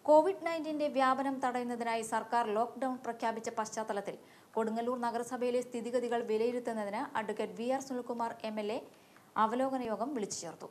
Covid നയൻറ്റീന്റെ വ്യാപനം തടയുന്നതിനായി സർക്കാർ ലോക്ക്ഡൌൺ പ്രഖ്യാപിച്ച പശ്ചാത്തലത്തിൽ കൊടുങ്ങല്ലൂർ നഗരസഭയിലെ സ്ഥിതിഗതികൾ വിലയിരുത്തുന്നതിന് advocate V R Sunilkumar M L A അവലോകന യോഗം വിളിച്ചു ചേർത്തു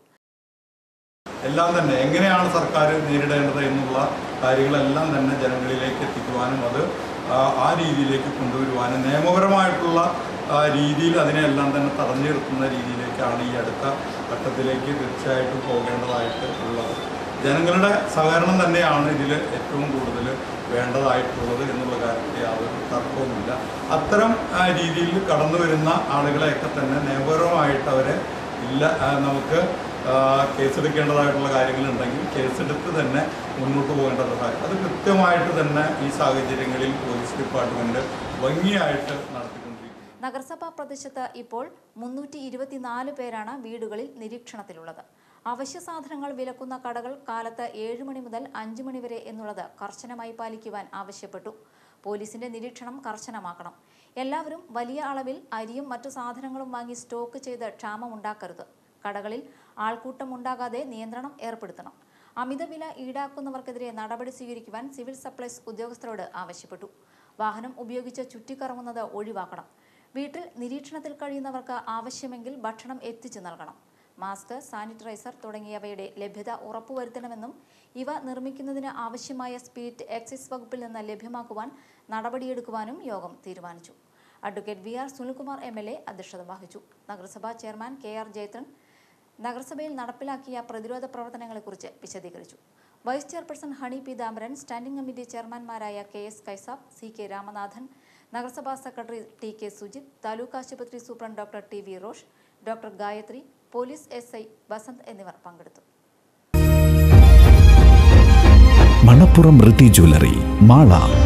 എല്ലാം തന്നെ എങ്ങനെയാണ് സർക്കാർ നേരിടേണ്ടത് എന്നുള്ള കാര്യങ്ങളെല്ലാം തന്നെ ജനങ്ങളിലേക്ക് എത്തിക്കുവാനും അത് ആ, ആ രീതിയിലേക്ക് കൊണ്ടുവരുവാനും നിയമപരമായിട്ടുള്ള ആ, രീതിയിൽ അതിനെല്ലാം തന്നെ തടഞ്ഞു നിർത്തുന്ന രീതിയിലേക്കാണ് ഈ അടുത്ത ഘട്ടത്തിലേക്ക് തീർച്ചയായിട്ടും പോകേണ്ടതായിട്ട് ഉള്ളത് ജനങ്ങളുടെ സഹകരണം തന്നെയാണ് ഇതിൽ ഏറ്റവും കൂടുതൽ വേണ്ടതായിട്ടുള്ളത് എന്നുള്ള കാര്യത്തിൽ യാതൊരു തർക്കവുമില്ല അത്തരം ആ, രീതിയിൽ കടന്നു വരുന്ന ആളുകളെയൊക്കെ തന്നെ നിയമപരമായിട്ട് അവരെ ഇല്ല ആ, നമുക്ക് ആ, കേസെടുക്കേണ്ടതായിട്ടുള്ള കാര്യങ്ങളുണ്ടെങ്കിൽ കേസെടുത്ത് തന്നെ മുന്നോട്ട് പോകേണ്ടതായി അത് കൃത്യമായിട്ട് തന്നെ ഈ സാഹചര്യങ്ങളിൽ പോലീസ് ഡിപ്പാർട്ട്മെന്റ് ഭംഗിയായിട്ട് നടത്തിക്കൊണ്ടിരിക്കുന്നു നഗരസഭാ പ്രദേശത്ത് ഇപ്പോൾ മുന്നൂറ്റി ഇരുപത്തിനാല് പേരാണ് വീടുകളിൽ നിരീക്ഷണത്തിലുള്ളത് അവശ്യ സാധനങ്ങൾ വിലക്കുന്ന കടകൾ കാലത്ത് ഏഴ് മണി മുതൽ അഞ്ച് മണി വരെ എന്നുള്ളത് കർശനമായി പാലിക്കുവാൻ ആവശ്യപ്പെട്ടു പോലീസിന്റെ നിരീക്ഷണം കർശനമാക്കണം എല്ലാവരും വലിയ അളവിൽ അരിയും മറ്റു സാധനങ്ങളും വാങ്ങി സ്റ്റോക്ക് ചെയ്ത് ക്ഷാമമുണ്ടാക്കരുത് കടകളിൽ ആൾക്കൂട്ടം ഉണ്ടാകാതെ നിയന്ത്രണം ഏർപ്പെടുത്തണം അമിത വില ഈടാക്കുന്നവർക്കെതിരെ നടപടി സ്വീകരിക്കുവാൻ സിവിൽ സപ്ലൈസ് ഉദ്യോഗസ്ഥരോട് ആവശ്യപ്പെട്ടു വാഹനം ഉപയോഗിച്ച് ചുറ്റിക്കറങ്ങുന്നത് ഒഴിവാക്കണം വീട്ടിൽ നിരീക്ഷണത്തിൽ കഴിയുന്നവർക്ക് ആവശ്യമെങ്കിൽ ഭക്ഷണം എത്തിച്ചു നൽകണം മാസ്ക് സാനിറ്റൈസർ തുടങ്ങിയവയുടെ ലഭ്യത ഉറപ്പുവരുത്തണമെന്നും ഇവ നിർമ്മിക്കുന്നതിന് ആവശ്യമായ സ്പിരിറ്റ് എക്സൈസ് വകുപ്പിൽ നിന്ന് ലഭ്യമാക്കുവാൻ നടപടിയെടുക്കുവാനും യോഗം തീരുമാനിച്ചു advocate V R Sunilkumar M L A അധ്യക്ഷത വഹിച്ചു നഗരസഭാ ചെയർമാൻ കെ ആർ ജയത്രൻ നഗരസഭയിൽ നടപ്പിലാക്കിയ പ്രതിരോധ പ്രവർത്തനങ്ങളെക്കുറിച്ച് വിശദീകരിച്ചു vice chairperson Honey Peethambaran standing committee ചെയർമാൻമാരായ K S Kaisab C K Ramanathan നഗരസഭാ secretary T K Sujith taluk ആശുപത്രി superintendent doctor T V Rosh doctor Gayathri police S I Vasanth എന്നിവർ പങ്കെടുത്തു മണപ്പുറം ഋതി ജ്വല്ലറി മാള